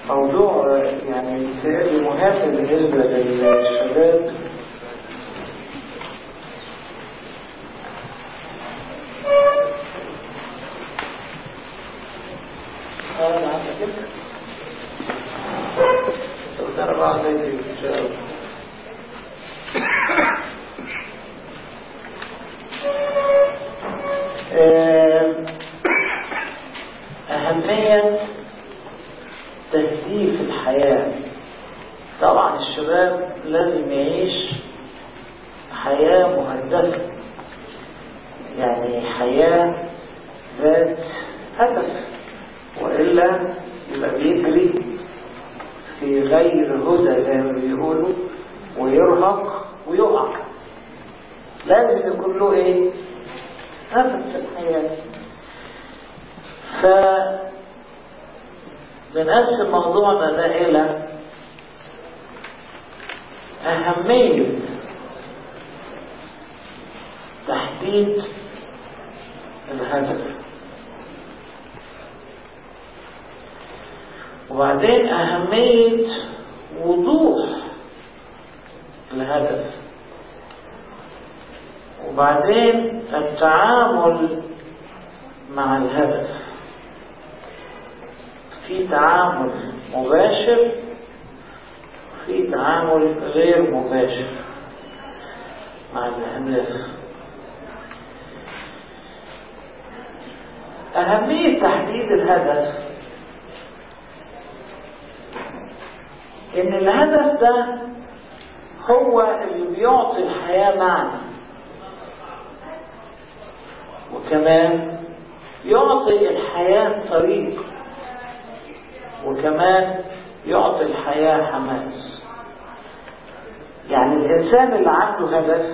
موضوع يعني بيتهيألي مهم بالنسبة للشباب أنا عندك كده تقدر بعض إن شاء الله أهمية تهديف الحياة طبعا الشباب لازم يعيش حياة مهدفة يعني حياة ذات هدف وإلا يبقى بيجري في غير هدى زي ما بيقولوا ويرهق ويقع لازم يكون له ايه هدف في الحياة ف بنقسم موضوعنا ده إلى أهمية تحديد الهدف وبعدين أهمية وضوح الهدف وبعدين التعامل مع الهدف في تعامل مباشر في تعامل غير مباشر مع الأهداف أهمية تحديد الهدف إن الهدف ده هو اللي بيعطي الحياة معنى وكمان يعطي الحياة طريق وكمان يعطي الحياة حماس يعني الإنسان اللي عنده هدف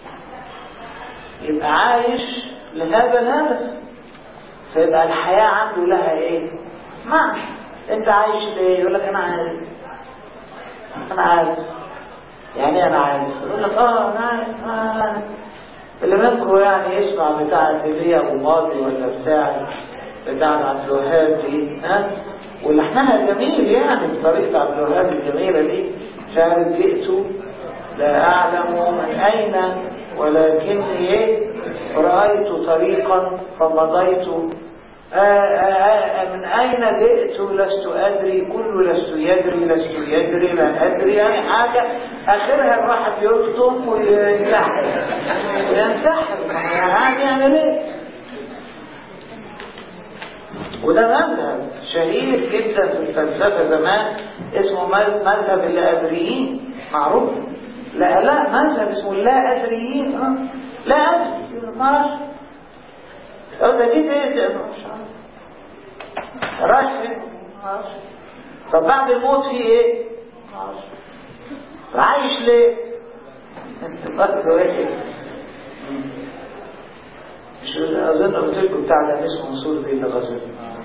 يبقى عايش لهذا الهدف فيبقى الحياة عنده لها ايه معنى انت عايش ليه يقول لك انا عارف انا عارف يعني انا عارف يقول لك اه انا عارف آه. اللي منكم يعني يسمع بتاع ايليا ابو ماضي ولا بتاع بتاع عبد الوهاب دي ها ولحنها جميل يعني بطريقة عبد الوهاب الجميلة دي مش عارف جئت لا أعلم من أين ولكني رأيت طريقا فمضيت آآ آآ من أين جئت لست أدري كل لست يدري لست يدري لا أدري يعني حاجة آخرها الواحد يلطم وينتحر وينتحر يعني يعني ليه وده مذهب شهير جدا في الفلسفة زمان اسمه مذهب الأدريين معروف لا لا مذهب اسمه اللا أدريين اه لا أدري ما أعرفش أو ده جيت إيه مش عارف رايح فين ما أعرفش طب بعد الموت في إيه ما أعرفش عايش ليه برضه إيه مش أظن قلت لكم بتاع ده اسمه منصور بيه الغزل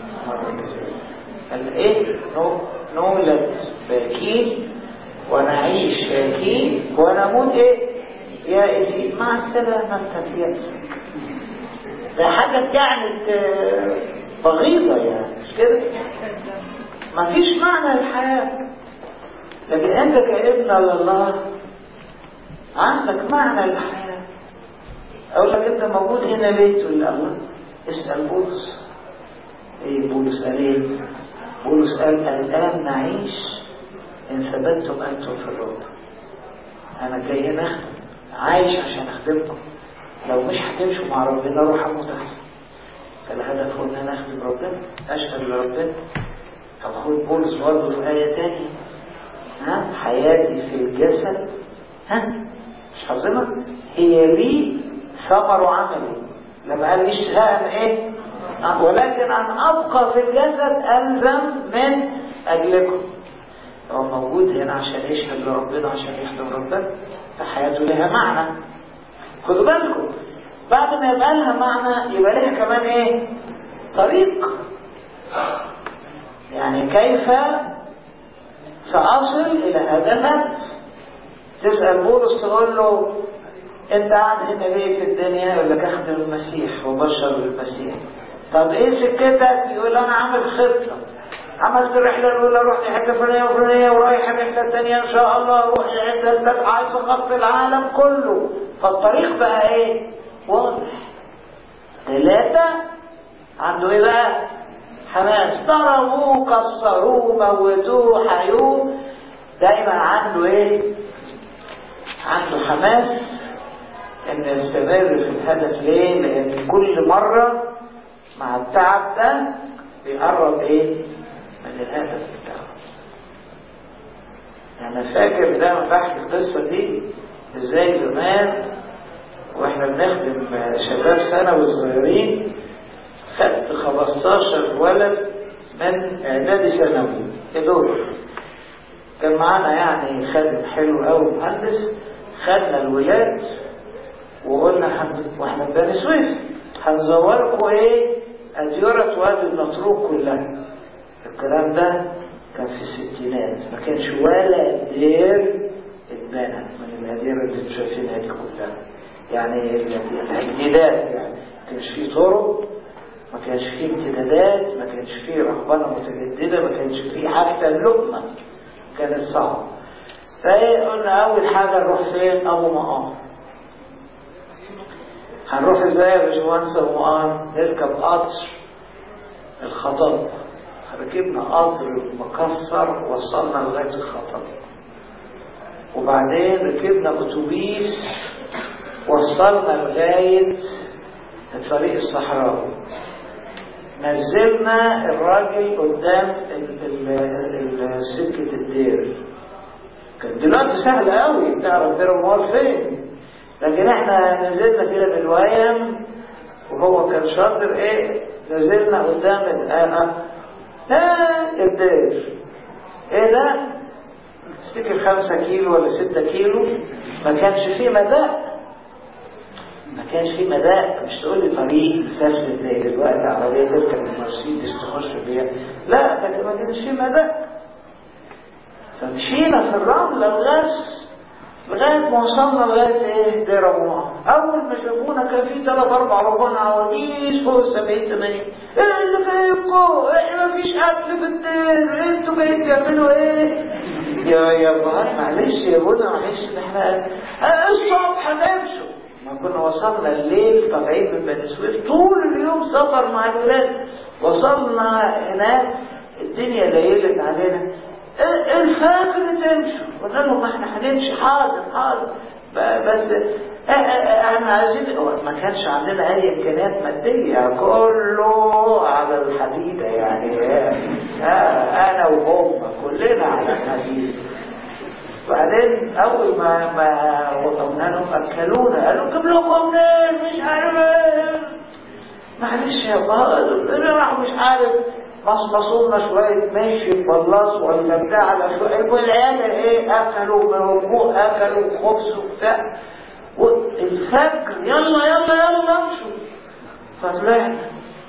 قال ايه نو نولد باكين ونعيش شاكين ونموت ايه يائسين مع السلامة انت في يأسك ده حاجة كانت بغيضة يعني مش كده مفيش معنى للحياة لكن انت كابن لله عندك معنى للحياة اقول لك انت موجود هنا ليه تقول لي الله اسأل بولس ايه بولس قال ايه بولس قال الان نعيش ان ثبتتم انتم في الرب انا جاي هنا اخدم عايش عشان اخدمكم لو مش هتمشوا مع ربنا روح اموت احسن فالهدف هو ان انا اخدم ربنا اشهد لربنا طب خد بولس برضه في ايه تانية ها حياتي في الجسد ها مش حافظينها هي لي ثمر عملي لما قال اشتهاء ايه ولكن ان ابقى في الجسد الزم من اجلكم هو موجود هنا عشان يشهد لربنا عشان يخدم ربنا فحياته لها معنى خدوا بالكم بعد ما يبقى لها معنى يبقى لها كمان ايه طريق يعني كيف سأصل إلى هذا الهدف تسأل بولس تقول له انت قاعد هنا ليه في الدنيا يقول لك اخدم المسيح وبشر بالمسيح طب ايه سكتك يقول انا عامل خطة عملت الرحله الاولى رحت حته فلانيه وفلانيه ورايح الرحله الثانيه ان شاء الله اروح الحته الثالثه عايز اغطي العالم كله فالطريق بقى ايه واضح ثلاثه عنده ايه بقى حماس ضربوه كسروه موتوه حيوه دايما عنده ايه عنده حماس ان يستمر في الهدف ليه لان كل مرة مع التعب ده بيقرب ايه من الهدف بتاعه انا فاكر دايما بحكي القصة دي ازاي زمان واحنا بنخدم شباب ثانوي صغيرين خدت 15 ولد من اعدادي ثانوي دول كان معانا يعني خادم حلو قوي مهندس خدنا الولاد وقلنا حن... واحنا في بني سويف هنزوركم ايه اديرة وادي المطروق كلها الكلام ده كان في الستينات ما كانش ولا دير اتبنى من الاديرة اللي انتم شايفينها دي كلها يعني التجديدات يعني ما كانش فيه طرق ما كانش فيه امتدادات ما كانش فيه رهبنة متجددة ما كانش فيه حتى اللقمة كانت صعبة فايه قلنا اول حاجة نروح فين ابو مقام هنروح ازاي يا باشمهندس ابو مقام نركب قطر الخطاب ركبنا قطر مكسر وصلنا لغاية الخطاب وبعدين ركبنا اتوبيس وصلنا لغاية الطريق الصحراوي نزلنا الراجل قدام سكة الدير كان دلوقتي سهل قوي تعرف دير الموال فين لكن احنا نزلنا كده بالويم وهو كان شاطر ايه نزلنا قدام الآن لا الدير ايه ده تفتكر خمسة كيلو ولا ستة كيلو ما كانش فيه مداء ما كانش فيه مداء مش تقول لي طريق سافر زي دلوقتي عربية تركب المرسيدس تخش بيها لا ده ما كانش فيه مداء فمشينا في الرمل الغاز لغاية ما وصلنا لغاية ايه دير ابو اول ما شافونا كان في ثلاث اربع ربان عواجيز فوق السبعين ثمانين ايه اللي جايبكم احنا مفيش اكل في الدير انتوا جايين تعملوا ايه يا يا بهار معلش يا بونا معلش احنا الصبح نمشوا ما كنا وصلنا الليل طالعين من بني سويف طول اليوم سفر مع الولاد وصلنا هناك الدنيا ليلت علينا الفجر تمشوا قلنا لهم احنا هنمشي حاضر حاضر بس احنا عايزين ما كانش عندنا اي امكانيات ماديه كله على الحديده يعني انا وهم كلنا على الحديده بعدين اول ما ما قلنا لهم اكلونا قالوا جيب لكم منين مش عارف ايه معلش يا بابا راح مش عارف مصمصونا شوية ماشي بلاص ولا بتاع على شوية والعيال ايه اكلوا موجوع اكلوا خبز وبتاع والفجر يلا يلا يلا امشوا فطلعنا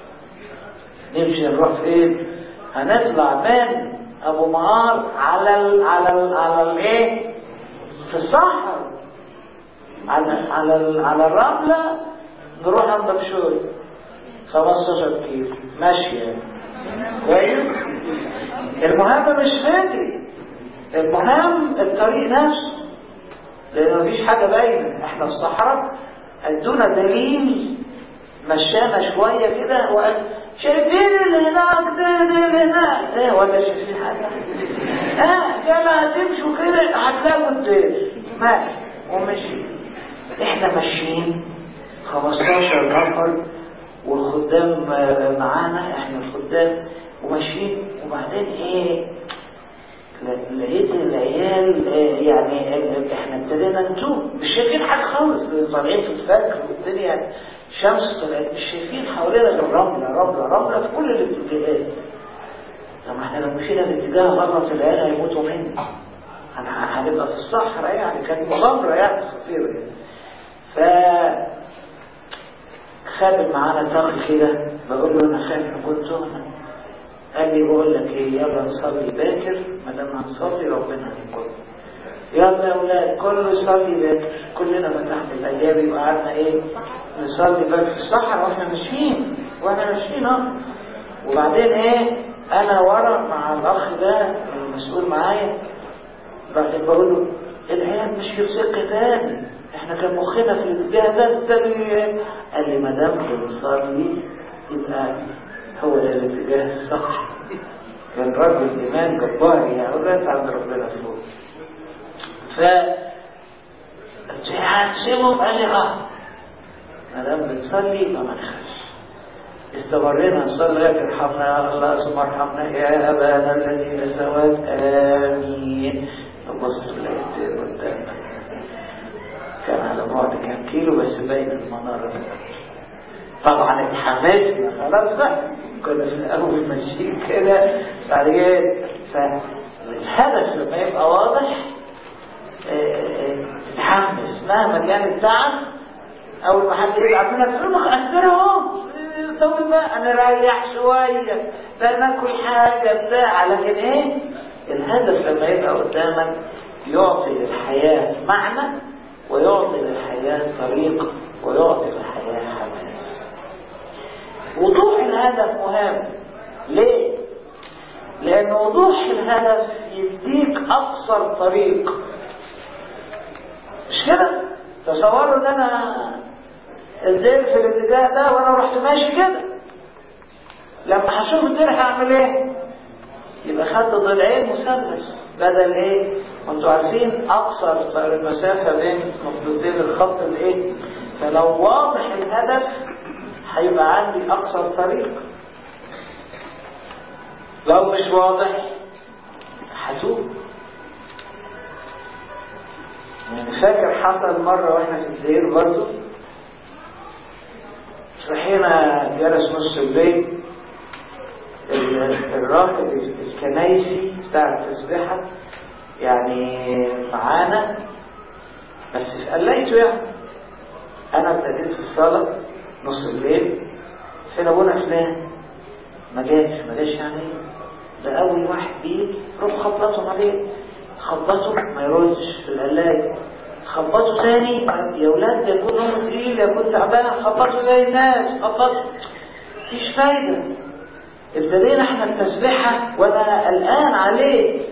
نمشي نروح فين هنطلع من ابو معار على ال على ال على الايه في الصحراء على على ال على الرمله نروح عند بشوي 15 كيلو ماشيه كويس المهم مش فادي المهم الطريق نفسه لان مفيش حاجه باينه احنا في الصحراء ادونا دليل مشانا شويه كده وقال شايفين اللي هناك ده اللي هناك ايه ولا شايفين حاجه اه كما هتمشوا كده هتلاقوا الدير ماشي ومشي احنا ماشيين 15 نفر والخدام معانا احنا الخدام وماشيين وبعدين ايه لقيت العيال يعني احنا ابتدينا نتوب مش شايفين حاجه خالص طالعين في الفجر والدنيا شمس طلعت مش شايفين حوالينا غير رمله رمله رمله في كل الاتجاهات طب احنا لو مشينا باتجاه غلط العيال هيموتوا مننا هنبقى في الصحراء يعني كانت مغامره يعني خطيره يعني ف خابر معانا طاقة كده بقول له انا خايف كنت انا قال لي بقول لك ايه يلا نصلي باكر ما دام هنصلي ربنا هيكون يلا يا اولاد كله يصلي باكر كلنا فتحنا الايام وقعدنا ايه نصلي باكر في الصحراء واحنا ماشيين واحنا ماشيين اهو وبعدين ايه انا ورا مع الاخ ده المسؤول معايا بعدين بقول له العيال مش في سكه تاني احنا كان مخنا في الاتجاه ده التاني قال لي ما دام بنصلي يبقى هو ده الاتجاه الصح كان راجل ايمان جبار يعني ولاد عند ربنا فوق ف هتسيبهم قال لي اه ما دام بنصلي يبقى ما نخافش استمرينا نصلي لغايه ارحمنا يا الله ثم ارحمنا يا ابانا الذي في السماوات امين نبص لقيت قدامنا كان على بعد كام كيلو بس باين المناره طبعا اتحمسنا خلاص بقى كنا في الاول ماشيين كده بعدين فالهدف لما يبقى واضح اتحمس مهما كان التعب اول ما حد يزعل منك تقول له مخدر اهو طول بقى نريح شويه لا ناكل حاجه بتاع لكن ايه الهدف لما يبقى قدامك يعطي للحياه معنى ويعطي للحياه طريق ويعطي للحياه حماس وضوح الهدف مهم ليه لان وضوح الهدف يديك اقصر طريق مش كده تصوروا ان انا الدير في الاتجاه ده وانا رحت ماشي كده لما هشوف الدير هعمل ايه يبقى خدت ضلعين مثلث بدل ايه وانتوا عارفين اقصر المسافه بين نقطتين الخط الايه فلو واضح الهدف هيبقى عندي اقصر طريق لو مش واضح هتوه يعني فاكر حصل مرة واحنا في الدير برضو صحينا جلس نص الليل الراهب الكنايسي بتاع التسبيحة يعني معانا بس قليته يعني انا ابتديت الصلاة نص الليل فين ابونا فلان ما جاش ما جاش يعني ده اول واحد بيجي روح خبطهم عليه خبطه ما يردش في القلاية خبطه تاني يا ولاد ده يكون نوم تقيل يكون تعبان خبطه زي الناس خبطه مفيش فايدة ابتدينا احنا التسبيحة وانا قلقان عليه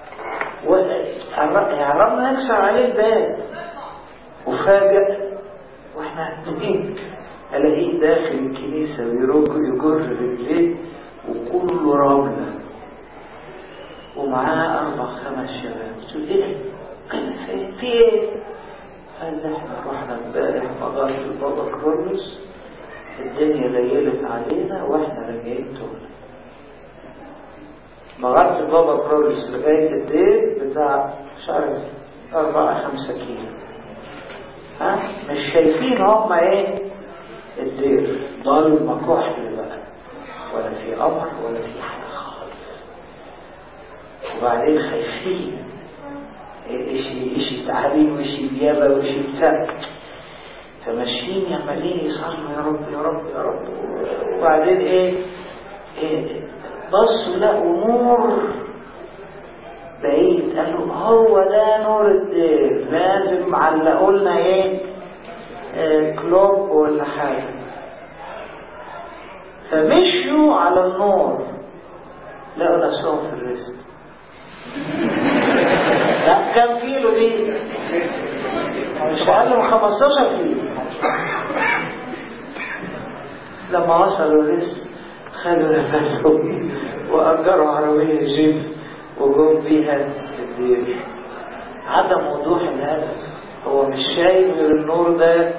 قربنا نكسر عليه الباب وفاجأ واحنا قاعدين الاقيه داخل الكنيسة ويرج يجر رجليه وكله رملة ومعاه أربع خمس شباب قلت له إيه كان في في إيه؟ قال لي إحنا رحنا امبارح مغارة البابا كرولوس الدنيا ليلت علينا وإحنا راجعين تهنا مغارة البابا كرولوس لغاية الدير بتاع مش عارف أربعة خمسة كيلو ها مش شايفين هما إيه الدير ضلمة كحل بقى ولا في قمر ولا في حاجة خالص وبعدين خايفين إشي إشي تعليم وإشي ديابة وإشي بتاع فماشيين عمالين يصلوا يا رب يا رب يا رب وبعدين إيه, إيه بصوا لقوا نور بعيد قالوا هو ده نور الدير لازم علقوا لنا ايه, إيه كلوب ولا حاجه فمشوا على النور لقوا نفسهم في الرزق لا كم كيلو دي مش اقل من 15 كيلو لما وصلوا الرزق خدوا نفسهم واجروا عربيه جيب وجم بيها الدير عدم وضوح الهدف هو مش شايف غير النور ده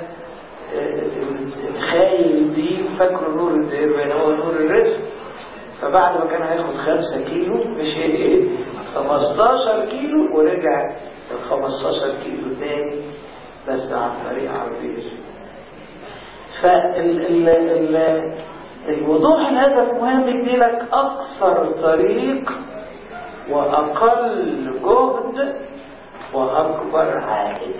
خايل دي فاكره نور الدير بين هو نور الرزق فبعد ما كان هياخد خمسة كيلو مشي ايه 15 كيلو ورجع ال 15 كيلو تاني بس عن طريق عربية فال ال ال الوضوح الهدف مهم يديلك أقصر طريق وأقل جهد وأكبر عائد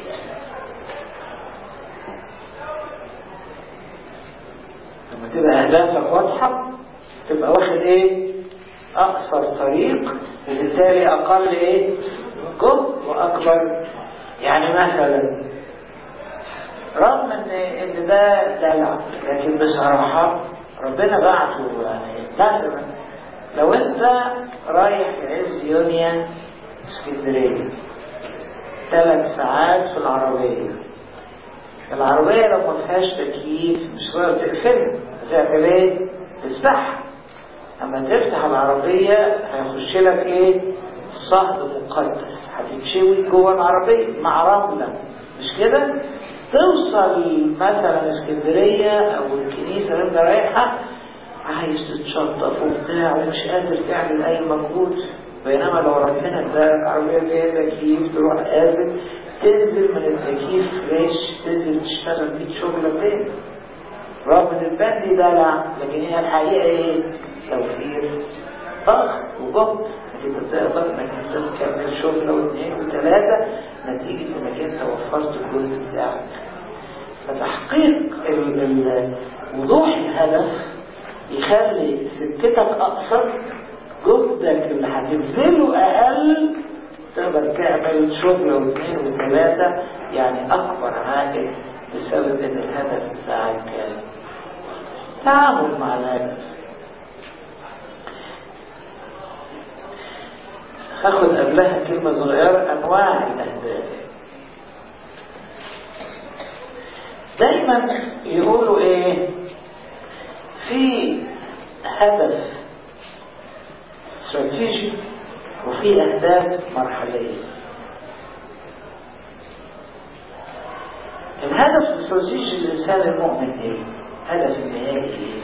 لما تبقى أهدافك واضحة تبقى واخد إيه أقصر طريق وبالتالي أقل إيه جهد وأكبر يعني مثلا رغم ان ان ده دلع لكن بصراحة ربنا بعته يعني مثلا لو انت رايح في عز يونيو اسكندريه ثلاث ساعات في العربيه العربيه لو ما فيهاش تكييف مش تقدر تقفلها هتعمل ايه؟ تفتحها اما تفتح العربيه هيخش لك ايه؟ صهد مقدس هتتشوي جوه العربيه مع رمله مش كده؟ توصل مثلا اسكندريه او الكنيسه اللي انت رايحها عايز تتشطف وبتاع ومش قادر تعمل اي مجهود بينما لو ربنا ادالك عربيه فيها تكييف تروح قافل تنزل من التكييف فريش تنزل تشتغل بيه شغله فين رغم ان البند دلع لكن هي الحقيقه ايه؟ توفير ضغط وجهد انت تقدر انك انت تكمل شغله واثنين وثلاثه نتيجه انك انت وفرت الجهد بتاعك فتحقيق ال ال وضوح الهدف يخلي سكتك اقصر جهدك اللي هتبذله اقل تقدر تعمل شغله واثنين وثلاثه يعني اكبر عائد بسبب ان الهدف بتاعك تعامل مع الهدف هاخد قبلها كلمة صغيرة أنواع الأهداف دايما يقولوا إيه في هدف استراتيجي وفي أهداف مرحلية الهدف الاستراتيجي للإنسان المؤمن إيه؟ هدف النهائي إيه؟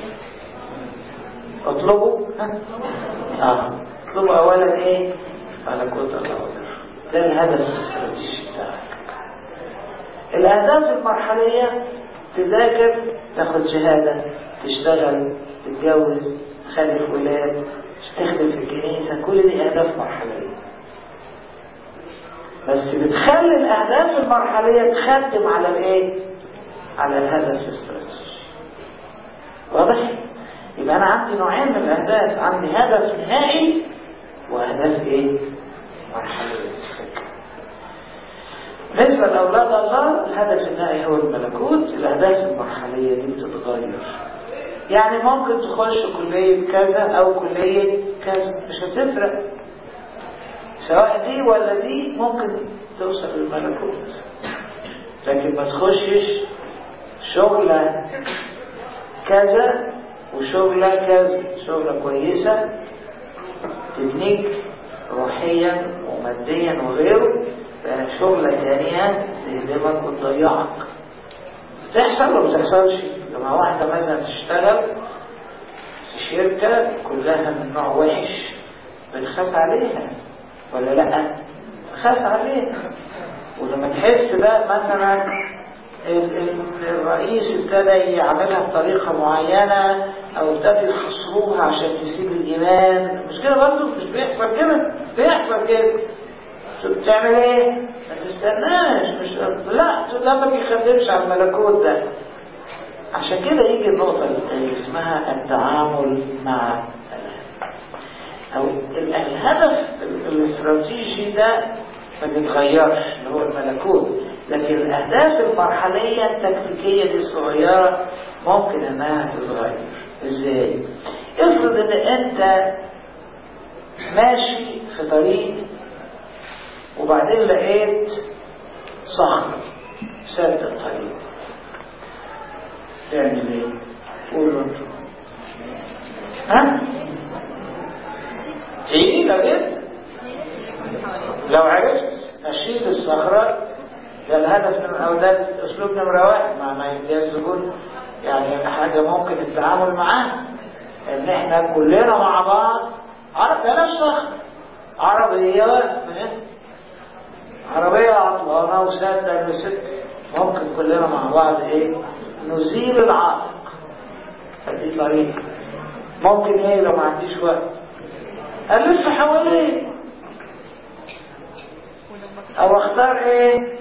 اطلبه ها؟ اه اطلبه أولا إيه؟ على قوة الله ده الهدف الاستراتيجي بتاعك الأهداف المرحلية تذاكر تاخد شهادة تشتغل تتجوز تخلف ولاد تخدم في الكنيسة كل دي أهداف مرحلية بس بتخلي الأهداف المرحلية تخدم على الإيه؟ على الهدف الاستراتيجي واضح؟ يبقى أنا عندي نوعين من الأهداف عندي هدف نهائي وأهداف إيه؟ مرحلية السكة بالنسبة لأولاد الله الهدف النهائي هو الملكوت الأهداف المرحلية دي بتتغير يعني ممكن تخش كلية كذا أو كلية كذا مش هتفرق سواء دي ولا دي ممكن توصل للملكوت لكن ما تخشش شغلة كذا وشغلة كذا شغلة كويسة تبنيك روحيا وماديا وغيره شغلة تانية تهدمك وتضيعك بتحصل ولا بتحصلش لما واحدة مثلا تشتغل في شركة كلها من نوع وحش بنخاف عليها ولا لا بنخاف عليها ولما تحس بقى مثلا الرئيس ابتدى يعملها بطريقة معينة او ابتدى يحصروها عشان تسيب الايمان مش كده برضه مش بيحصل كده بيحصل كده بتعمل ايه ما تستناش مش لا ده ما بيخدمش على الملكوت ده عشان كده يجي النقطة اللي اسمها التعامل مع او الهدف الاستراتيجي ده ما بيتغيرش اللي هو الملكوت لكن الاهداف المرحلية التكتيكية دي الصغيرة ممكن انها تتغير ازاي افرض ان انت ماشي في طريق وبعدين لقيت صخر سد الطريق تعمل ايه قولوا انتوا ها تقيلة جدا لو عرفت اشيل الصخرة ده الهدف من او ده اسلوب نمرة واحد مع ما يسلكون يعني حاجة ممكن التعامل معاها ان احنا كلنا مع بعض عرف بلاش صخر عربية عربية عطلانة وسادة وست ممكن كلنا مع بعض ايه نزيل العائق هذه طريقة ممكن ايه لو ما عنديش وقت الف حواليه او اختار ايه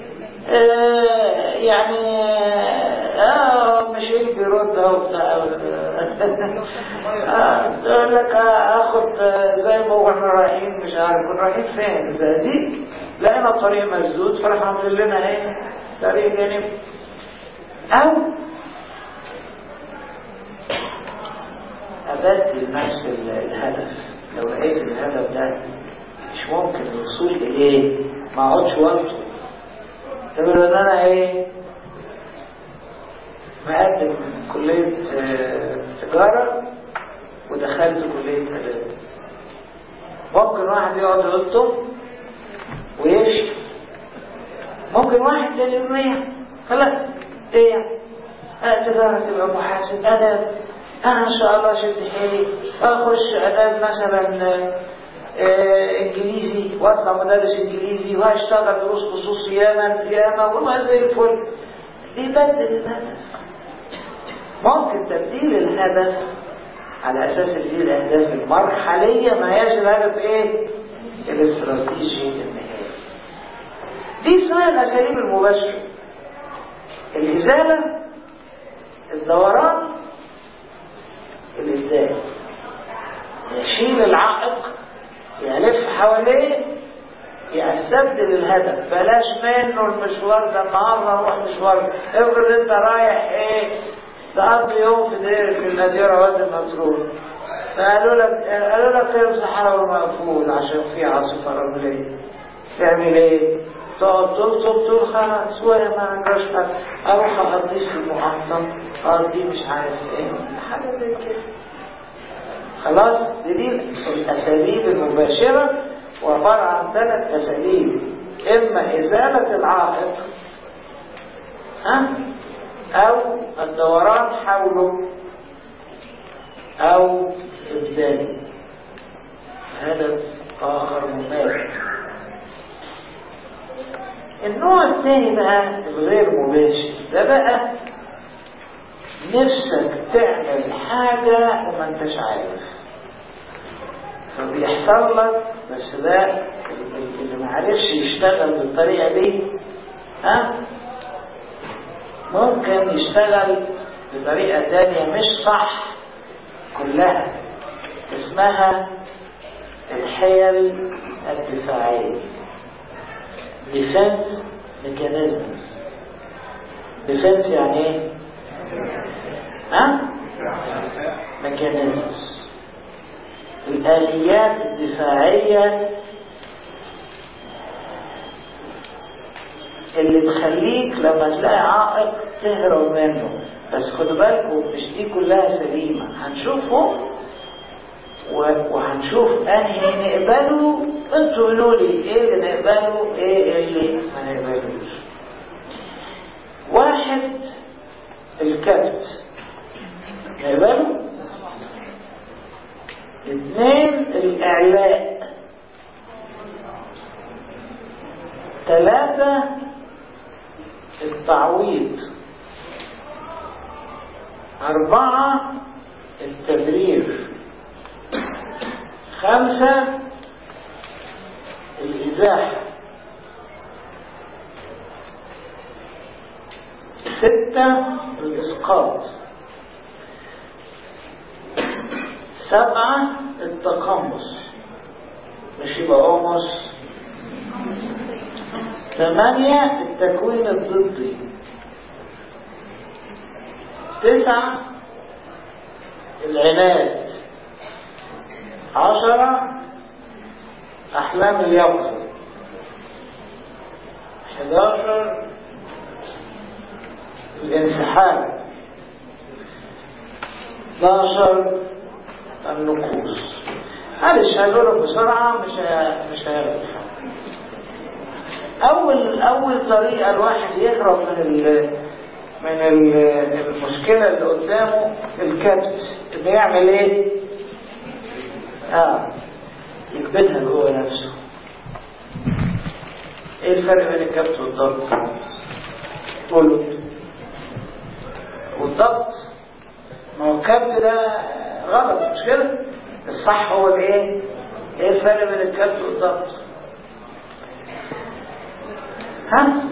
آه يعني اه مشيت بيرد اهو بتاع آه تقول لك اخد زي ما احنا رايحين مش عارف كنا رايحين فين زقازيق لقينا الطريق مسدود فراح عامل لنا ايه طريق جانبي او حددت لنفس الهدف لو لقيت الهدف ده مش ممكن الوصول اليه ما اقعدش وقته تقول ان انا ايه مقدم كلية تجارة ودخلت كلية آداب ممكن واحد يقعد يلطم ويمشي ممكن واحد تاني يرميها خلاص ايه يعني تجارة تبقى محاسب آداب انا ان شاء الله شد حيلي اخش آداب مثلا آه انجليزي واطلع مدرس انجليزي وهشتغل دروس خصوص ياما ياما والله زي الفل بيبدل الهدف ممكن تبديل الهدف على اساس ان دي الاهداف المرحليه ما هياش الهدف ايه الاستراتيجي النهائي دي اسمها الاساليب المباشره الازاله الدوران الابدال يشيل العائق يلف حواليه يستبدل الهدف بلاش منه المشوار ده النهارده نروح مشوار افرض انت رايح ايه تقضي يوم في دير في المدينه وادي النصرون فقالوا لك قالوا لك كلام صحراوي مقفول عشان في عاصفه رمليه تعمل ايه؟ تقعد تطلب تقول خلاص ولا ما عندهاش حاجه اروح اقضيه في المحطه اقضيه مش عارف ايه حاجه زي كده خلاص دي, دي الاساليب المباشره وعباره عن ثلاث اساليب اما ازاله العائق ها او الدوران حوله او ابداله هدف اخر مماثل النوع الثاني بقى الغير مباشر ده بقى نفسك تعمل حاجة وما انتش عارف فبيحصل لك بس ده اللي معرفش يشتغل بالطريقة دي ها ممكن يشتغل بطريقة تانية مش صح كلها اسمها الحيل الدفاعية defense mechanisms defense يعني ايه ها mechanisms الآليات الدفاعية اللي تخليك لما تلاقي عائق تهرب منه بس خدوا بالكم مش دي كلها سليمة هنشوفه وهنشوف انهي نقبله انتوا قولوا لي ايه اللي نقبله ايه اللي ما نقبلوش واحد الكبت نقبله اثنين الاعلاء ثلاثة التعويض أربعة التبرير خمسة الإزاحة ستة الإسقاط سبعة التقمص مش يبقى قمص ثمانية التكوين الضدي تسعة العناد عشرة أحلام اليقظة حداشر الانسحاب 12 النقوص معلش هقوله بسرعة مش مش هيعرف أول أول طريقة الواحد يهرب من ال من ال المشكلة اللي قدامه الكبت إنه يعمل إيه؟ آه يكبتها جوه نفسه إيه الفرق بين الكبت والضبط؟ قولوا والضبط ما هو الكبت ده غلط مش كده؟ الصح هو الايه؟ ايه الفرق بين الكبت والضبط؟ ها؟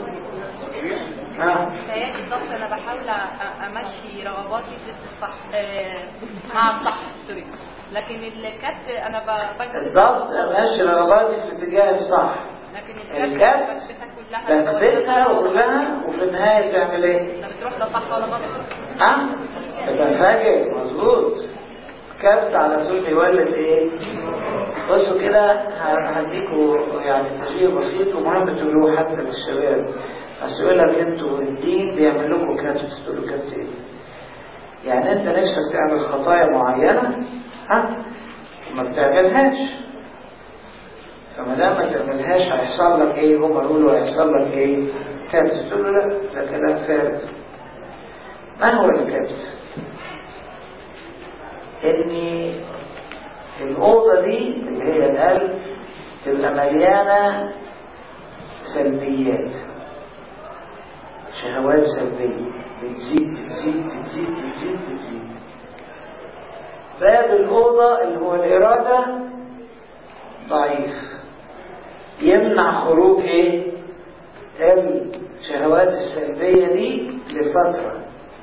ها؟ تهيألي الضغط انا بحاول أ- امشي رغباتي ضد الصح آه، مع الصح سوري لكن الكت انا ب- بجد الضبط ماشي رغباتي في الاتجاه الصح لكن الكت الكت بكتبها كلها تكبتها كلها وفي النهاية تعمل ايه؟ لا بتروح لا صح ولا غلط ها؟ تبقى فاجئ مظبوط كبت على طول بيولد ايه بصوا كده هديكوا يعني تشبيه بسيط ومهم تقولوه حتى للشباب بس يقول لك انتوا الدين بيعمل لكم كبت تقولوا كبت ايه يعني انت نفسك تعمل خطايا معينة ها وما بتعملهاش فما دام ما تعملهاش هيحصل لك ايه هم يقولوا هيحصل لك ايه كبت تقول له لا ده كلام فارغ ما هو الكبت ان الاوضه دي اللي هي القلب تبقى مليانه سلبيات شهوات سلبيه بتزيد بتزيد بتزيد بتزيد بتزيد باب الاوضه اللي هو الاراده ضعيف يمنع خروج ايه الشهوات السلبيه دي لفتره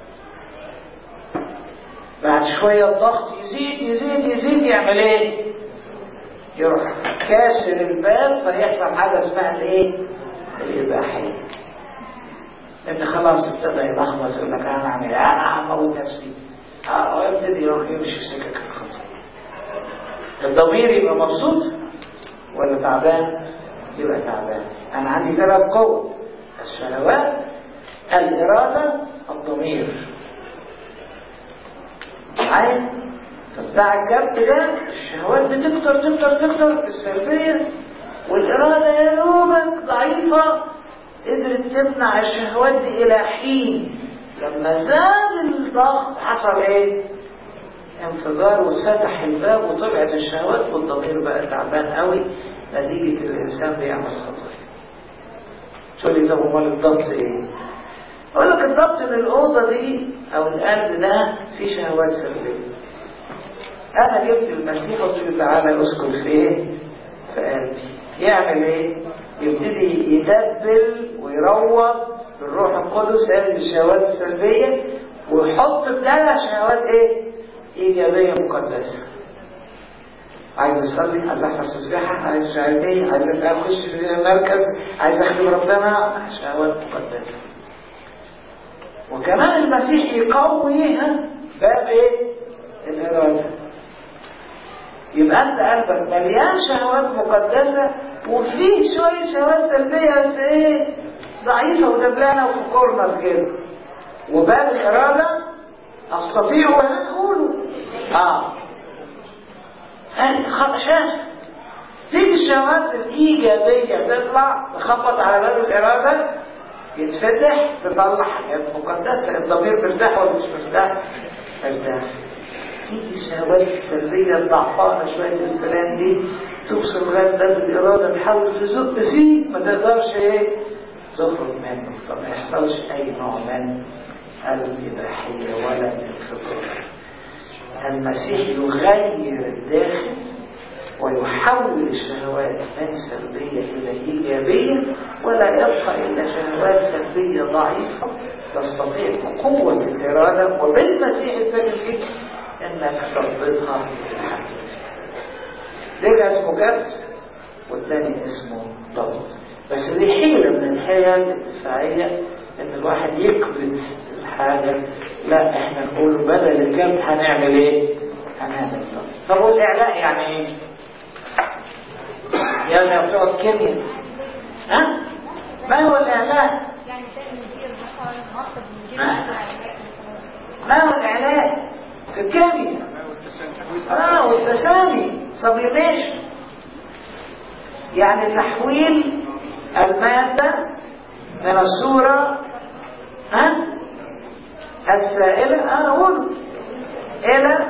بعد شوية الضغط يزيد يزيد يزيد يعمل ايه يروح كاسر الباب فيحصل حاجة اسمها الايه الإباحية لأن خلاص ابتدى يلخبط يقول لك أنا أعمل إيه؟ أنا هموت نفسي اه ويبتدي يروح يمشي في سكك الخطية الضمير يبقى مبسوط ولا تعبان يبقى تعبان أنا عندي ثلاث قوة الشهوات الإرادة الضمير معايا فبتاع الكبت ده الشهوات بتكتر تكتر تكتر السلبية والإرادة يا دوبك ضعيفة قدرت تمنع الشهوات دي إلى حين لما زاد الضغط حصل إيه؟ انفجار وفتح الباب وطلعت الشهوات والضمير بقى تعبان قوي نتيجة الإنسان بيعمل خطايا. تقول لي طب أمال الضغط إيه؟ أقول لك الضغط إن الأوضة دي أو القلب ده فيه شهوات سلبية. أنا جبت المسيح وقلت له تعالى اسكن في إيه؟ في قلبي. يعمل إيه؟ يبتدي يدبل ويروض بالروح القدس هذه الشهوات السلبية ويحط بدالها شهوات إيه؟ إيجابية مقدسة. عايز اصلي عايز احفظ تسبيحه عايز مش عارف ايه عايز اخش في مركز عايز اخدم ربنا شهوات مقدسه وكمان المسيح يقويها باب ايه الاراده يبقى انت قلبك مليان شهوات مقدسه وفيه شويه شهوات سلبيه بس ايه ضعيفه ودبلانه وفي كورنر كده وباب الاراده استطيع ان اقوله اه شاشه تيجي الشهوات الإيجابية تطلع تخبط على باب الإرادة يتفتح تطلع حاجات مقدسة الضمير مرتاح ولا مش مرتاح؟ مرتاح تيجي الشهوات السلبية الضعفانة شوية الفلان دي توصل لغاية باب الإرادة تحاول تزق فيه ما تقدرش إيه؟ تخرج منه فما يحصلش أي نوع من الإباحية ولا الانفجار المسيح يغير الداخل ويحول الشهوات من سلبية إلى إيجابية ولا يبقى إلا شهوات سلبية ضعيفة تستطيع بقوة الإرادة وبالمسيح الساكن فيك إنك تضبطها بالحق. ده اسمه جبت والثاني اسمه ضبط بس دي حيلة من الحيل الدفاعية إن الواحد يكبت الحاجة لا إحنا نقول بدل الجبت هنعمل إيه؟ هنعمل ضبط طب والإعلاء يعني إيه؟ يعني بتوع الكيمياء ها ما هو الاعلان يعني زي المدير مثلا مصر المدير ها؟ ما هو الاعلان في الكيمياء اه والتسامي سبليميشن يعني تحويل المادة من الصورة ها السائلة اه اقول الى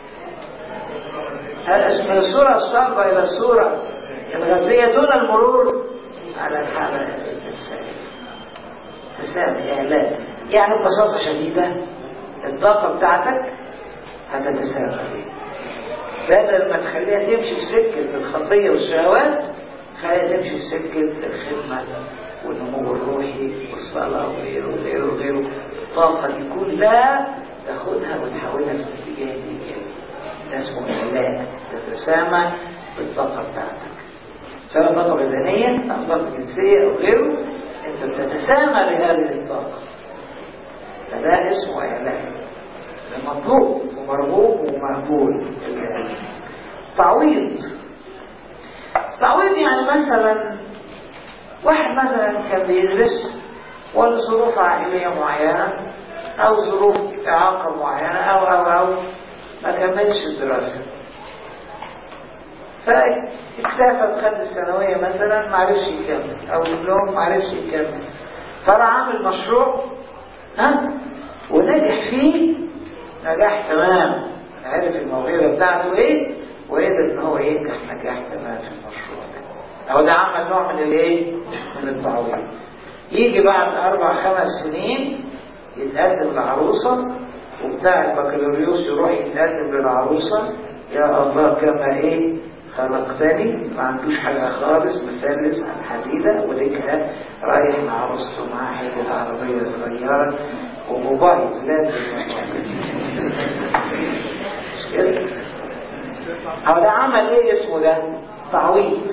من الصورة الصلبة الى الصورة الغازية دون المرور على الحالة السائلة تسامي إعلان يعني ببساطة شديدة الطاقة بتاعتك هتتسامى بدل ما تخليها تمشي في سكة الخطية والشهوات خليها تمشي في سكة الخدمة والنمو الروحي والصلاة وغيره وغيره وغيره الطاقة دي كلها تاخدها وتحولها في الاتجاه الإيجابي ده اسمه إعلان تتسامى بالطاقة بتاعتك سواء طاقة بدنية أو طاقة جنسية أو غيره أنت بتتسامى بهذه الطاقة فده اسمه إعلان ده مطلوب مرغوب ومقبول تعويض تعويض يعني مثلا واحد مثلا كان بيدرس ولا ظروف عائلية معينة أو ظروف إعاقة معينة أو أو أو ما كملش الدراسة فاكتفى بخد الثانوية مثلا معرفش يكمل أو الدبلوم معرفش يكمل فراح عامل مشروع ها ونجح فيه نجاح تمام عرف الموهبة بتاعته ايه وقدر ان هو ينجح نجاح تمام في المشروع ده او ده عمل نوع من الايه من التعويض يجي بعد اربع خمس سنين يتقدم لعروسة وبتاع البكالوريوس يروح يتقدم للعروسة يا الله كما ايه خلقتني ما عندوش حاجة خالص مفلس عن حديدة ولكن رايح مع عروسته معاه حتة عربية صغيرة وموبايل لازم مش كده هو ده عمل ايه اسمه ده تعويض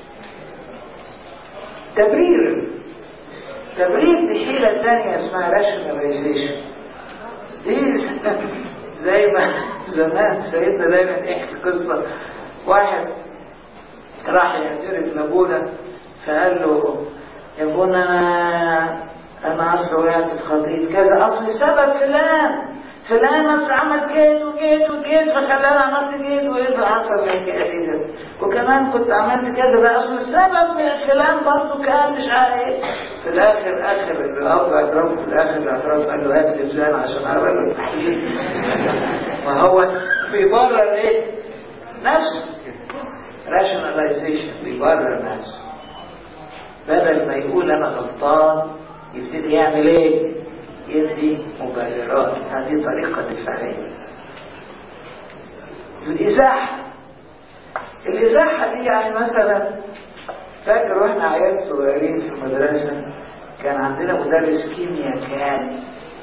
تبرير تبرير دي حيلة تانية اسمها rationalization دي زي ما زمان سيدنا دايما يحكي قصة واحد راح يعترف لابونا فقال له يا ابونا انا انا اصل وقعت في خطيط كذا اصل سبب فلان فلان اصل عمل جيت وجيت وجيت فخلاني عملت جيت وايه اللي حصل الحكايه دي وكمان كنت عملت كذا بقى اصل السبب من فلان برضه كان مش عارف ايه في الاخر اخر الاب اعترف في الاخر الاعتراف قال له هات لي فلان عشان اعمل له التحليل وهو بيبرر ايه؟ نفسه rationalization بيبرر نفسه بدل ما يقول انا غلطان يبتدي يعمل ايه يدي مبررات هذه طريقة دفاعية الإزاحة الإزاحة دي يعني مثلا فاكر واحنا عيال صغيرين في المدرسة كان عندنا مدرس كيمياء كان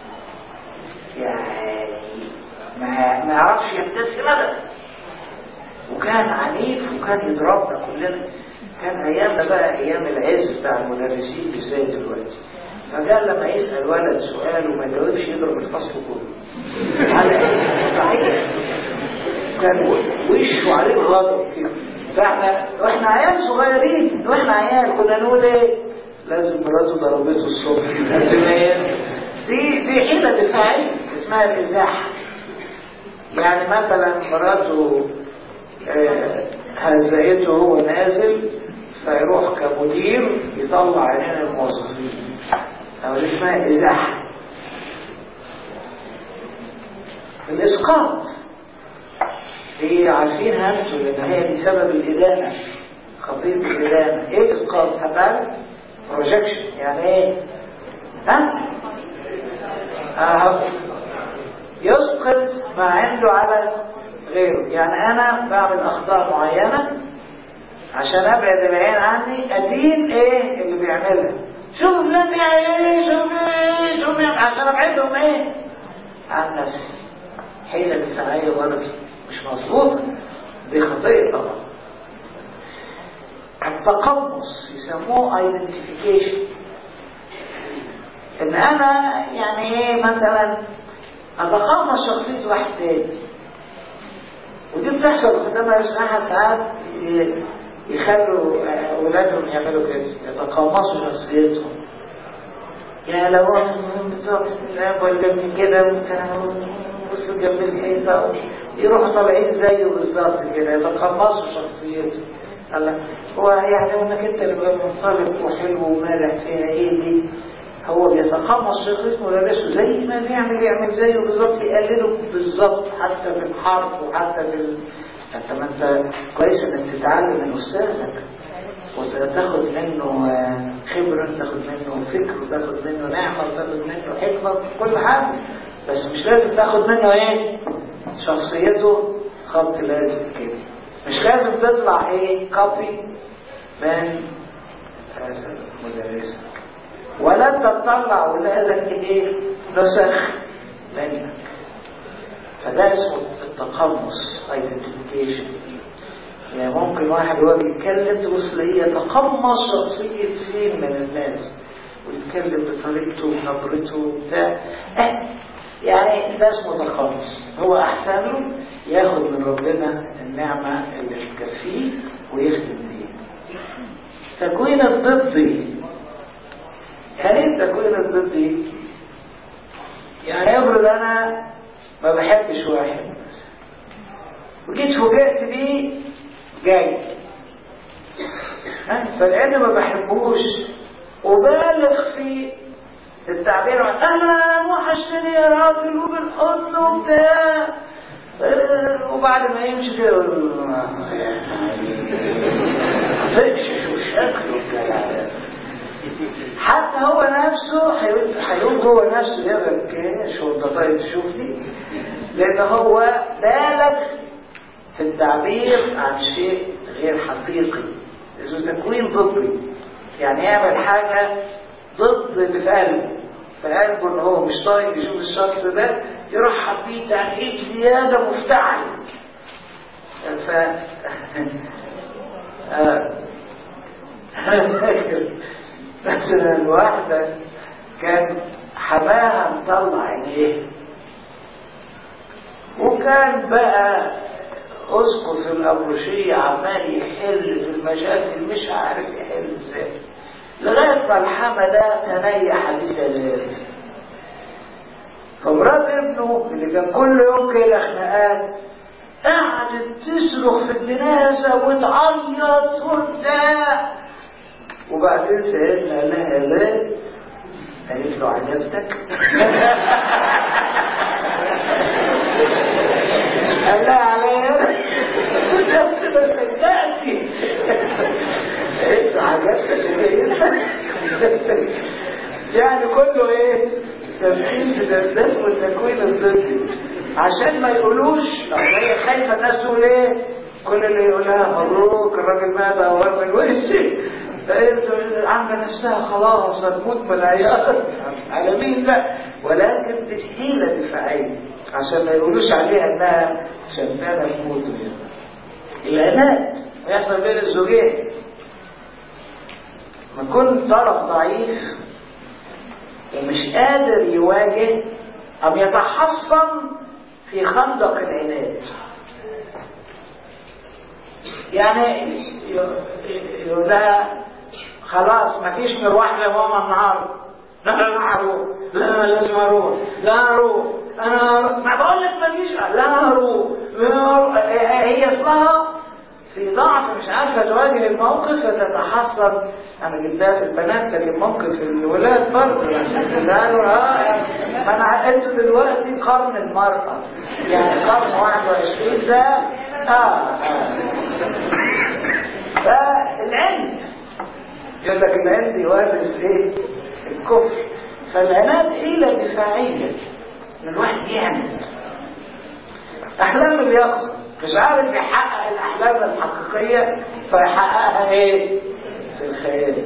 يعني ما ما يعرفش يبتسم ابدا وكان عنيف وكان يضربنا كلنا كان ايامنا بقى ايام العز بتاع المدرسين مش زي دلوقتي فقال لما يسال ولد سؤال وما يجاوبش يضرب الفصل كله على صحيح كان وشه عليه غضب كده فاحنا واحنا عيال صغيرين واحنا عيال كنا نقول ايه لازم مراته ضربته الصبح قبل ما ينام. دي دي حيله دفاعيه اسمها الازاحه يعني مثلا مراته آه، هزقته هو نازل فيروح كمدير يطلع عينين الموظفين او دي اسمها ازاحه الاسقاط دي عارفينها انتوا لان هي دي سبب الادانه خطية الادانه ايه الاسقاط حتى بروجكشن يعني ايه ها اهو يسقط ما عنده على غيره يعني انا بعمل اخطاء معينه عشان ابعد العين عني ادين ايه اللي بيعملها شوف فلان بيعمل ايه شوف ايه شوف بيعمل عشان ابعدهم ايه عن نفسي حيلة دفاعية برضه مش مظبوطة دي خطية طبعا التقمص يسموه identification ان انا يعني ايه مثلا اتقمص شخصية واحد تاني ودي بتحصل قدام يسمعها ساعات ي- يخلوا آه، اولادهم يعملوا كده يتقمصوا شخصيتهم يعني لو هو بالظبط الاب ولا ابن كده ممكن بصوا جنب الحيطه يروحوا طالعين زيه بالظبط كده يتقمصوا شخصيته الله هو يعني انك انت اللي منطلق وحلو ومالح فيها ايه دي هو بيتقمص شخصيته ولابسه زي ما بيعمل يعمل زيه بالظبط يقلده بالظبط حتى في الحرف وحتى في ال... انت ما انت كويس انك تتعلم من استاذك وتاخد منه آه، خبرة تاخد منه فكر وتاخد منه نعمة وتاخد منه حكمة كل حاجة بس مش لازم تاخد منه ايه شخصيته خط لازم كده مش لازم تطلع ايه كوبي من هذا مدرسك ولا انت تطلع ولادك ايه نسخ منك فده اسمه التقمص identification يعني ممكن واحد وهو بيتكلم تبص ليه يتقمص شخصية سين من الناس ويتكلم بطريقته ونبرته وبتاع اه يعني ده اسمه تخلص هو احسن له ياخد من ربنا النعمة اللي تكفيه ويخدم بيها تكوين الضدي يعني ايه التكوين الضدي يعني افرض انا ما بحبش واحد وجيت فوجئت بيه جاي ها؟ فلان ما بحبوش وبالغ في التعبير عن انا وحشتني يا راجل وبالحضن وبتاع آه، وبعد ما يمشي كده يقول له، فكش شو شكله الكلام حتى هو نفسه هيقول هيقول هو نفسه يا بكاش هو انت طيب تشوفني لان هو بالغ في التعبير عن شيء غير حقيقي اسمه تكوين ضدي يعني يعمل حاجة ضد اللي في قلبه في قلبه ان هو مش طايق يشوف الشخص ده يرحب بيه ترحيب زيادة مفتعل ف آه. أنا فاكر مثلا واحدة كان حماها مطلع عينيه وكان بقى اسقف الابروشية عمال يحل في المشاكل مش عارف يحل ازاي لغاية ما الحما ده تنيح بسلام فمرات ابنه اللي كان كل يوم كده خناقات قعدت تصرخ في الجنازة وتعيط وبتاع وبعدين سيدنا قال لها يا بنت قالت له عجبتك قال لها عليا نفس ما صدقتي قالت له عجبتك يعني كله ايه تمثيل في ده ده اسمه التكوين الضدي عشان ما يقولوش أصل هي خايفه الناس تقول ايه كل اللي يقولها مبروك الراجل مات اول من وشي فقلت عامله نفسها خلاص هتموت من العياط على مين بقى ولكن دي حيله دفاعيه عشان ما يقولوش عليها انها شمتانه تموت يعني العناد يحصل بين الزوجين ما يكون طرف ضعيف ومش قادر يواجه أم يتحصن في خندق العناد يعني يقول لها خلاص مفيش مروح لماما النهارده لا لا لا هروح لا لا لازم اروح لا اروح انا أروح. ما بقول لك مفيش لا اروح لا أروح. هي اصلها في ضعف مش عارفه تواجه الموقف فتتحصن انا جبتها في البنات لكن موقف الولاد برضه قالوا اه ما انا انتوا دلوقتي قرن المراه يعني قرن 21 ده اه اه فالعلم يقول لك العلم يورث ايه الكفر فالعناد حيله دفاعيه ان الواحد يعمل احلام اليقظه مش عارف يحقق الاحلام الحقيقيه فيحققها ايه في الخيال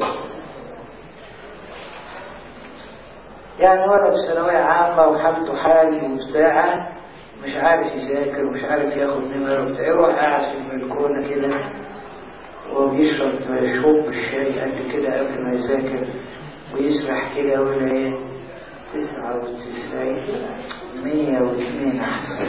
يعني ولد في ثانويه عامه وحالته حالي وبتاع مش عارف يذاكر ومش عارف ياخد نمر وبتاع يروح قاعد في البلكونه كده وبيشرب شوب الشاي قد كده قبل ما يذاكر ويسرح كده ولا ايه تسعة وتسعين مية واثنين أحسن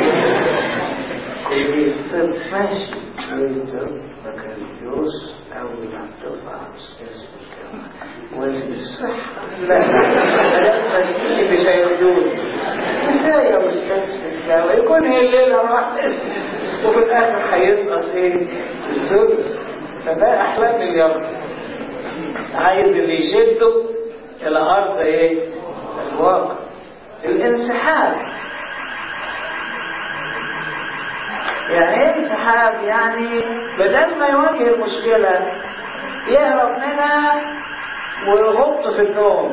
كلية طب ماشي كلية طب بكالوريوس أول عم ترفع أستاذ في الجامعة وزير الصحة لا لما تيجي مش هيردون لا يا أستاذ في الجامعة يكون هي الليلة راحت وفي الآخر هيسقط إيه الثلث فده أحلام اليوم عايز اللي يشده إلى أرض إيه الواقع الانسحاب يعني ايه انسحاب يعني بدل ما يواجه المشكلة يهرب منها ويغط في النوم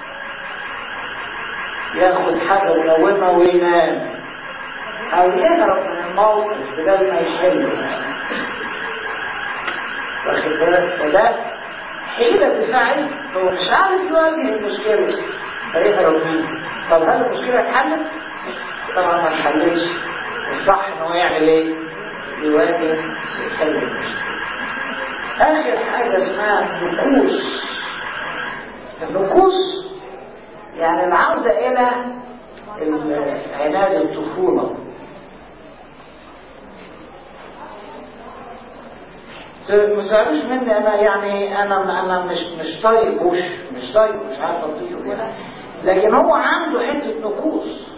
ياخد حاجة منومة وينام او يهرب من الموقف بدل ما يحله واخد بالك فده حيلة دفاعية هو مش عارف يواجه المشكلة فيهرب منها طب هل المشكلة اتحلت؟ طبعا ما اتحلتش الصح ان هو يعمل ايه؟ يواجه يحل المشكلة آخر حاجة اسمها النكوس النكوس يعني العودة إلى ال- عناد الطفولة ما تزعلوش مني انا يعني انا انا مش مش طايق وش مش طايق مش عارف اطيقه يعني لكن هو عنده حته نقوص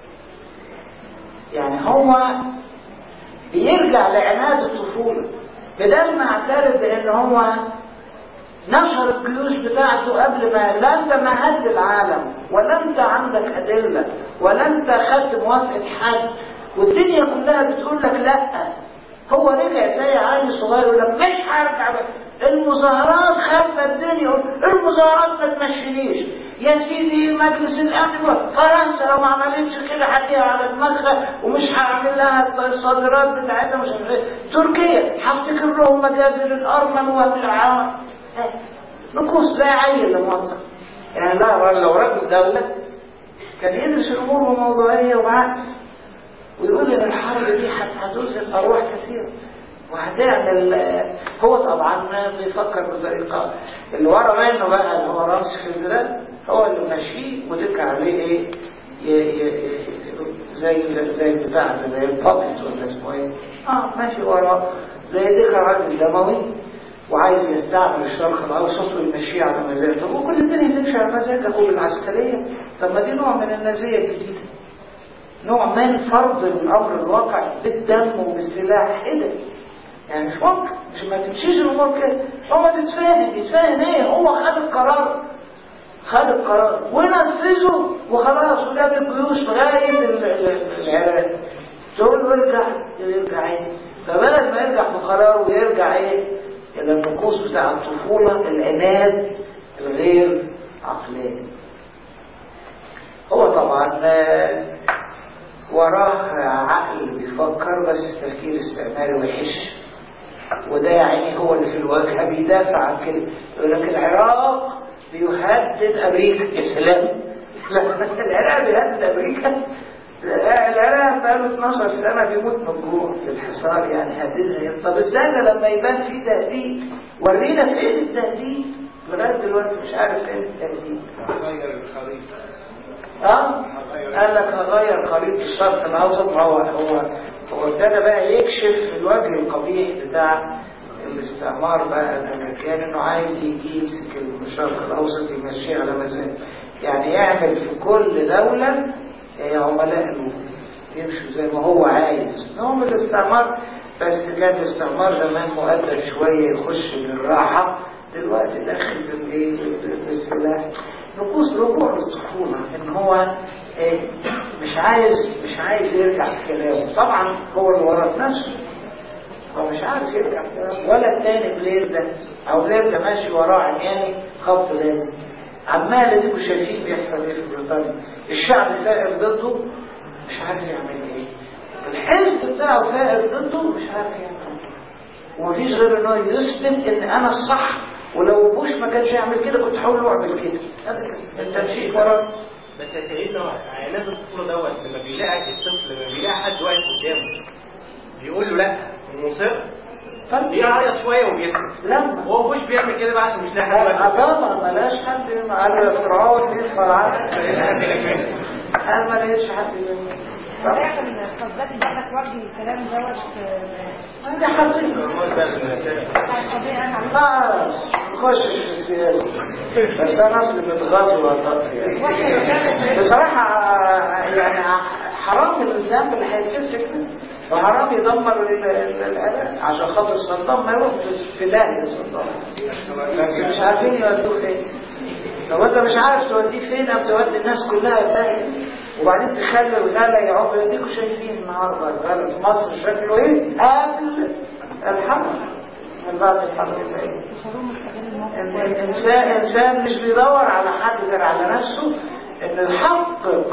يعني هو بيرجع لعناد الطفوله بدل ما اعترف بان هو نشر الجيوش بتاعته قبل ما لا انت مهد العالم ولا انت عندك ادله ولا انت خدت موافقه حد والدنيا كلها بتقول لك لا هو رجع زي عيل صغير يقول لك مش هرجع بقى. المظاهرات خافة الدنيا يقول المظاهرات ما تمشينيش يا سيدي مجلس الامن بقى. فرنسا لو ما عملتش كده هديها على دماغها ومش هعمل لها الصادرات بتاعتها مش عارف ايه تركيا هفتكر لهم مجازر الارمن والعوام نقوص زي عيل لمؤاخذة يعني لا لو رجل دولة كان يدرس الامور بموضوعية وبعقل ويقول ان الحرب دي هتوزن ارواح كثيره وهتعمل هو طبعا بيفكر بطريقه اللي ورا منه بقى اللي هو رامسفيلد ده هو اللي ماشيه ودك عليه ايه ي- ي- زي زي بتاع ده، زي البابت ولا اسمه ايه اه ماشي وراه زي ديك راجل دموي وعايز يستعمل الشرق الاوسط ويمشيه على مزاجه طب وكل الدنيا تمشي على مزاجه هو العسكريه طب ما دي نوع من النازيه الجديده نوع من فرض الامر الواقع بالدم وبالسلاح ايه ده؟ يعني مش ممكن مش ما تمشيش الامور كده هو تتفاهم يتفاهم ايه هو خد القرار خد القرار ونفذه وخلاص وجاب الجيوش لغايه ال- ال- العراق تقول له ارجع يرجع ايه فبلد ما يرجع بقرار ويرجع ايه الى النقوص بتاع الطفوله العناد الغير عقلاني هو طبعا آه، وراه عقل بيفكر بس تفكير استعماري وحش وده يعني هو اللي في الواجهة بيدافع عن كده يقول لك العراق بيهدد أمريكا يا سلام لا العراق بيهدد أمريكا العراق بقاله 12 سنة بيموت من الجوع في الحصار يعني هددها طب ازاي ده لما يبان في تهديد ورينا فين التهديد لغاية دلوقتي مش عارف فين التهديد غير الخريطة اه قال لك هغير خريطة الشرق الاوسط ما هو هو هو ابتدى بقى يكشف الوجه القبيح بتاع الاستعمار بقى الامريكاني انه عايز يجي يمسك الشرق الاوسط يمشيه على مزاجه يعني يعمل في كل دولة عملاء له يمشوا زي ما هو عايز نوع من الاستعمار بس كان الاستعمار زمان مؤدب شوية يخش بالراحة دلوقتي داخل بالايه بالسلاح نقوص رجوع للطفولة ان هو إيه مش عايز مش عايز يرجع في كلامه طبعا هو اللي ورط نفسه هو مش عارف يرجع في كلامه ولا التاني بلير ده او بلير ده ماشي وراه عمياني خط لازم عمال اديكوا شايفين بيحصل ايه في بريطانيا الشعب ثائر ضده مش عارف يعمل ايه الحزب بتاعه ثائر ضده مش عارف يعمل ايه ومفيش غير ان هو يثبت ان انا الصح ولو بوش ما كانش يعمل كده كنت هقول له اعمل كده هذا كده التمشيك وراه بس يا سيدنا عناد الطفولة دوت لما بيلاقي الطفل لما بيلاقي حد واقف قدامه بيقول له لا ومصر بيعيط شوية وبيسكت لما وهو بوش بيعمل كده بقى عشان مش لاقي حد واقف طبعا ملاش حد قال له يا فرعون مين فرعون قال ما لقيتش حد يمين لكن القصدات اللي احنا توجه الكلام دوت آه، دي حقيقة بتاع القضية انا عملت خلاص نخشش في السياسة بس انا اصلي متغاظ وأطاق يعني بصراحة يعني حرام الذنب اللي هيتسف كده وحرام يدمر ال- ال- العراق عشان خاطر صدام ما يروح في- في داهية صدام بس مش عارفين يودوه فين لو انت مش عارف توديه فين او تودي الناس كلها في داهية وبعدين تخلي الغلا يعوض يديكوا شايفين النهارده الغلا في مصر شكله ايه قبل الحرب من بعد الحرب ايه شالوه مستغل الموقف ان كويس. الانسان انسان مش بيدور على حد غير على نفسه ان يحقق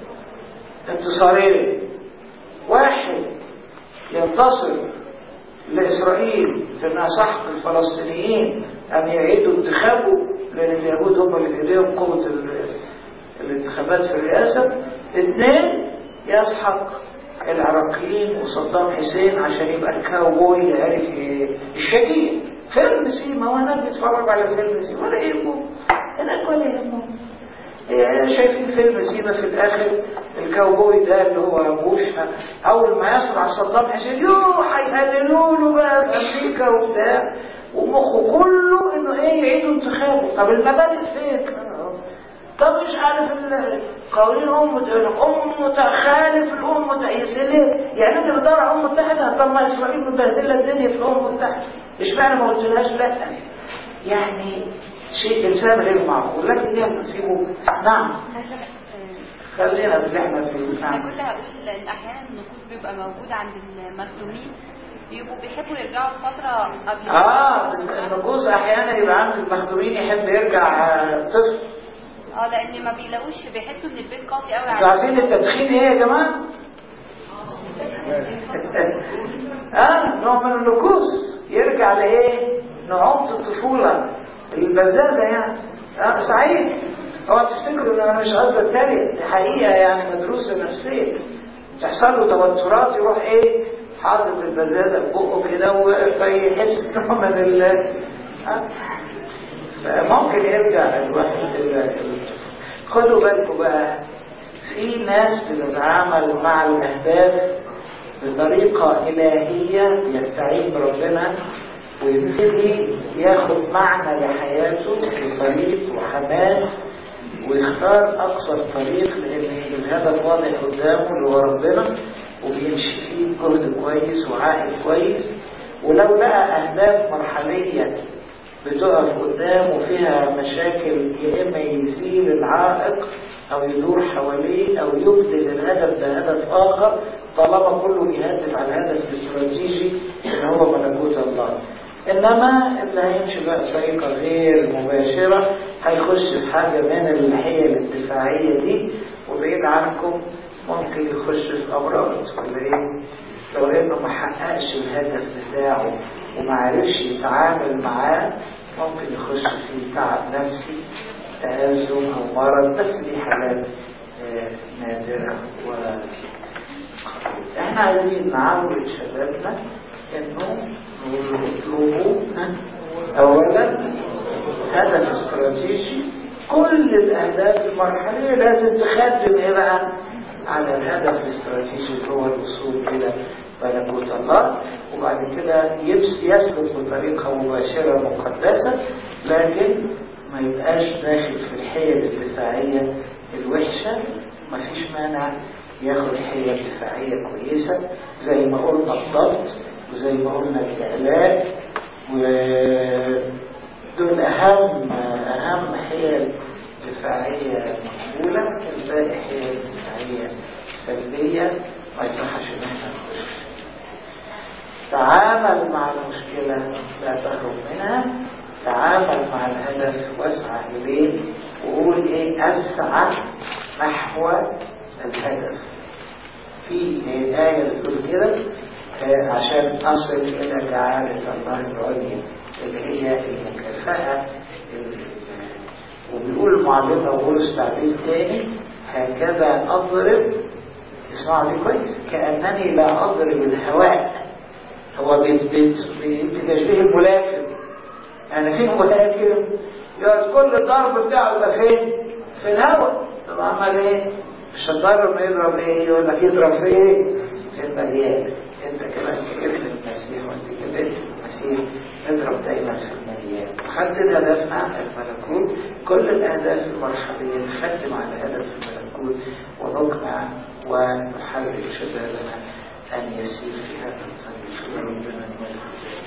انتصارين واحد ينتصر لاسرائيل في انها سحق الفلسطينيين ان يعيدوا انتخابه لان اليهود هم اللي في ايديهم قوه ال- الانتخابات في الرئاسه اثنين يسحق العراقيين وصدام حسين عشان يبقى الكاوبوي اللي عارف ي- الشجيع فيلم سيما وانا بيتفرج على فيلم سيما ولا يهمه هناك ولا يهمه إيه، شايفين فيلم سيما في الاخر الكاوبوي ده اللي هو بوش اول ما يصنع صدام حسين يوه هيهللوا له بقى في امريكا وبتاع ومخه كله انه ايه يعيدوا انتخابه طب المبادئ فين طب مش عارف القوانين هم الام متخالف الام متعيسين يعني انت بتدور على الام المتحده طب ما اسرائيل مبهدله الدنيا في الام المتحده اشمعنى ما قلتلهاش لا يعني شيء انسان غير معقول لكن هي نسيبه نعم خلينا في اللي احنا فيه انا نعم كنت هقول ان احيانا النفوذ بيبقى موجود عند المخدومين بيبقوا بيحبوا يرجعوا فتره قبل اه النقوص احيانا يبقى عند المخدومين يحب يرجع آه، طفل اه لان ما بيلاقوش بيحسوا ان البيت قاسي قوي انتوا عارفين التدخين ايه يا جماعه اه نوع من النكوص يرجع لايه نعومة الطفولة البزازة يعني اه سعيد اوعى تفتكروا ان انا مش قصدي اتريق دي حقيقة يعني مدروسة نفسية تحصل له توترات يروح ايه حاطط البزازة في بقه كده و- فيحس نوع من ال آه. فممكن يرجع الواحد ال- خدوا بالكم بقى في ناس بتتعامل مع الأهداف بطريقة إلهية يستعين بربنا ويبتدي ياخد معنى لحياته وطريق وحماس ويختار أقصر طريق لأن الهدف واضح قدامه اللي هو ربنا وبيمشي فيه بجهد كويس وعائد كويس ولو لقى أهداف مرحلية بتقف قدامه فيها مشاكل يا إما يزيل العائق أو يدور حواليه أو يبدل الهدف بهدف آخر طالما كله يهدف على الهدف الاستراتيجي اللي هو ملكوت الله إنما اللي هيمشي بقى بطريقة غير مباشرة هيخش في حاجة من الحيل الدفاعية دي وبعيد عنكم ممكن يخش في أمراض ولا إيه؟ لو إنه ما حققش الهدف بتاعه وما عرفش يتعامل معاه ممكن يخش في تعب نفسي تأزم أو مرض بس دي حالات آه، نادرة و احنا عايزين نعود شبابنا انه يطلبوا اولا هدف استراتيجي كل الاهداف المرحليه لازم تخدم ايه بقى على الهدف الاستراتيجي اللي هو الوصول الى ملكوت الله وبعد كده يبس يسلك بطريقه مباشره مقدسه لكن ما يبقاش داخل في الحيل الدفاعيه الوحشه مفيش مانع ياخد حيلة دفاعية كويسة زي ما قلنا الضبط وزي ما قلنا الإعلان ودول أهم أهم حيل دفاعية مقبولة الباقي حيل دفاعية سلبية ما يصحش إن احنا نخش تعامل مع المشكلة لا تهرب منها تعامل مع الهدف واسعى إليه وقول إيه أسعى نحو الهدف في آية بتقول كده آه، عشان أصل إلى جعالة الله العليا اللي هي المكافأة ال- وبيقول المعلمة وبولس تعبير تاني هكذا أضرب اسمعوا دي كويس كأنني لا أضرب الهواء هو بت- بت- بتشبيه الملاكم يعني في ملاكم يقعد كل الضرب بتاعه يبقى فين؟ في الهواء طب عمل ايه؟ مش هتضرب يضرب ايه؟ يقول لك يضرب في ايه؟ في المليان انت كمان كابن المسيح وانت كبنت المسيح اضرب دايما في المليان وحدد هدفنا الملكوت كل الاهداف المرحليه نخدم على هدف الملكوت ونقنع ونحرك شبابنا ان يسير في هذا الطريق ربنا الملك